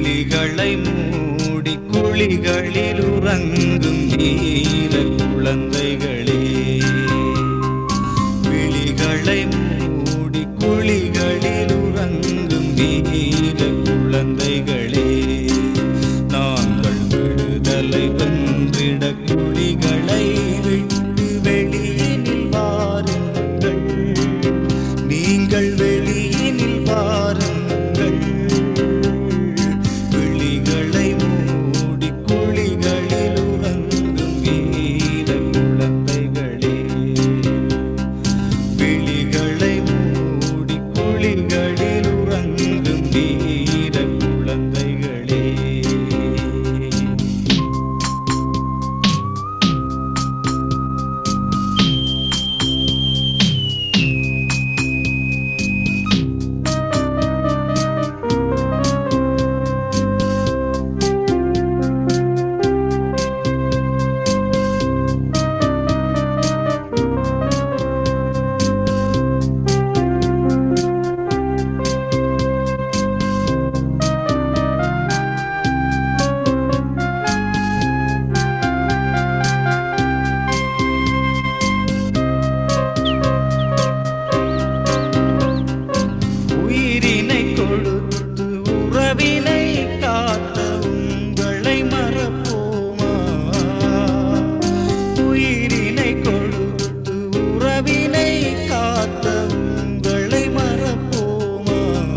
விழிகளை மூடி குழிகளில் உறங்கும் வீர குழந்தைகளே விழிகளை மூடி குழிகளில் உறங்கும் வீர குழந்தைகளே நாங்கள் விடுதலை வென்றிட குழிகளை விட்டு வெளியினில் வாருங்கள் நீங்கள் வெளியினில் வாருங்கள் விழிகளை மூடி குழிகளில் உறங்கும் வீர குழந்தைகளே விழிகளை மூடி குழிகளில் உறங்கும் வீர குழந்தைகளே உயிரினை கொடுத்து உறவினை காத்த உங்களை மறப்போமா உயிரினை கொடுத்து உறவினை காத்த உங்களை மறப்போமா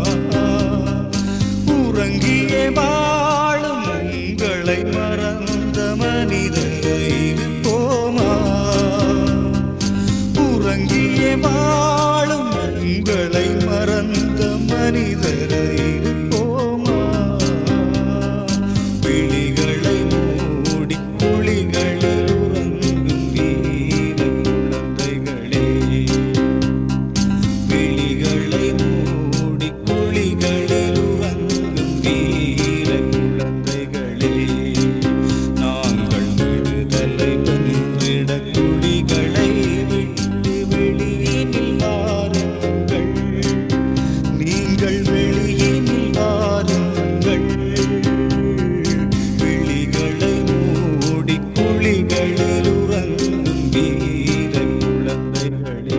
உறங்கியே வாழும் உங்களை மறந்த மனிதரை இருப்போமா உறங்கியே வாழும் உங்களை மறந்த மனிதரை இருப்போமா விழிகளை மூடி குழிகளில் உறங்கும் வீர குழந்தைகளே விழிகளை மூடி குழிகளில் உறங்கும் வீர குழந்தைகளே நாங்கள் விடுதலை வென்றிட குழிகளை விட்டு வெளியினில் வாருங்கள் நீங்கள் வெளியினில் வாருங்கள் விழிகளை மூடி குழிகளில் உறங்கும் வீர குழந்தைகளே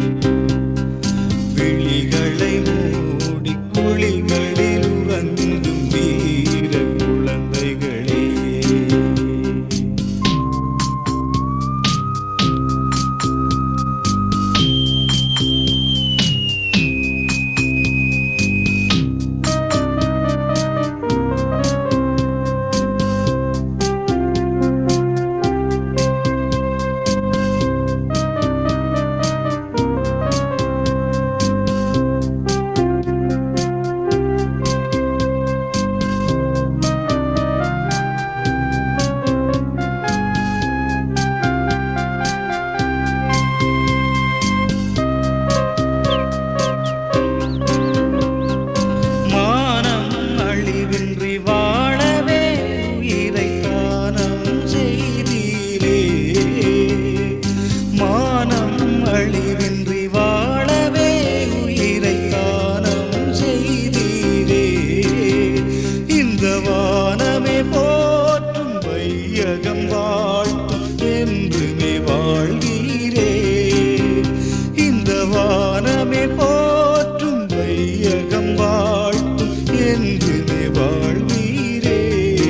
விழிகளை மூடி குழிகளில் உறங்கும் வீர குழந்தைகளே மானம் அழிவின்றி வாழவே உயிரை தானம் செய்தீரே மானம் அழிவின்றி வாழவே உயிரை தானம் செய்தீரே இந்த வானமே போற்றும் வையகம் வாழ்த்தும் என்றுமே வாழ்வீரே இந்த வானமே போற்றும் வையகம் வாழ்த்தும் என்றுமே வாழ்வீரே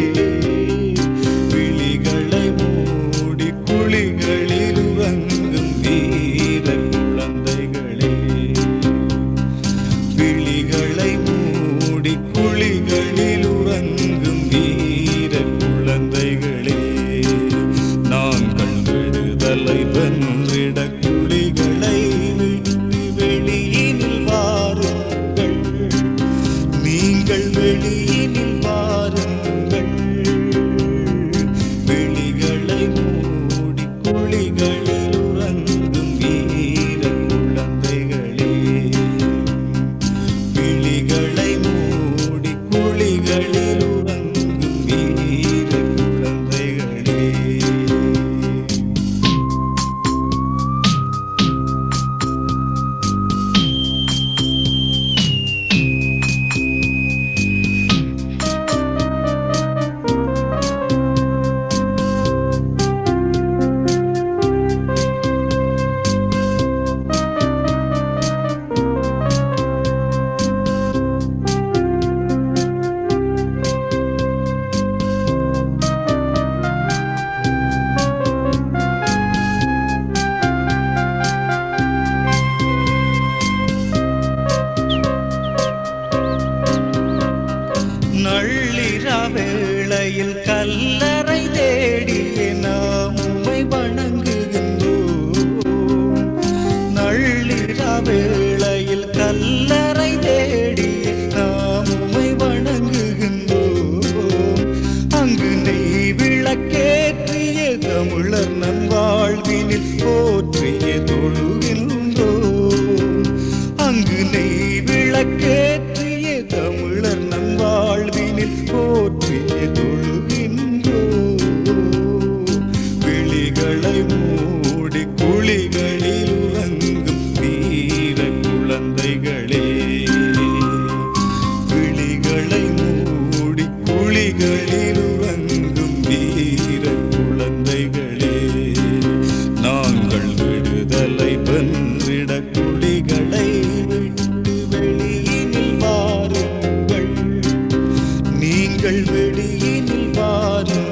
விழிகளை மூடி குழிகளில் உறங்கும் வீர குழந்தைகளே விழிகளை மூடி குழிகளில் உறங்கும் வீர குழந்தைகளே நாங்கள் விடுதலை வென்றிட குழிகளை விட்டு வெளியினில் வாருங்கள் நீங்கள் வெளியினில் நள்ளிரா வேளையில் கல்லறை தேடிய நாம் உம்மை வணங்குகின்றோம் நள்ளிரா வேளையில் கல்லறை தேடிய நாம் உம்மை வணங்குகின்றோம் அங்கு நெய் விளக்கேற்றிய தமிழர் நம் வாழ்வினில் போற்றிய தொழுகின்றோம் அங்கு நெய் விளக்கேற்றிய தமிழர் நம் வாழ்வினில் போற்றிய தொழுகின்றோம் விழிகளை மூடி குழிகளில் உறங்கும் வீர குழந்தைகளே விழிகளை மூடி குழிகளில் உறங்கும் வீர குழந்தைகளே நாங்கள் விடுதலை வென்றிட குடிகளை விட்டு வெளியினில் வாருங்கள் நீங்கள் வெளியினில் வாருங்கள்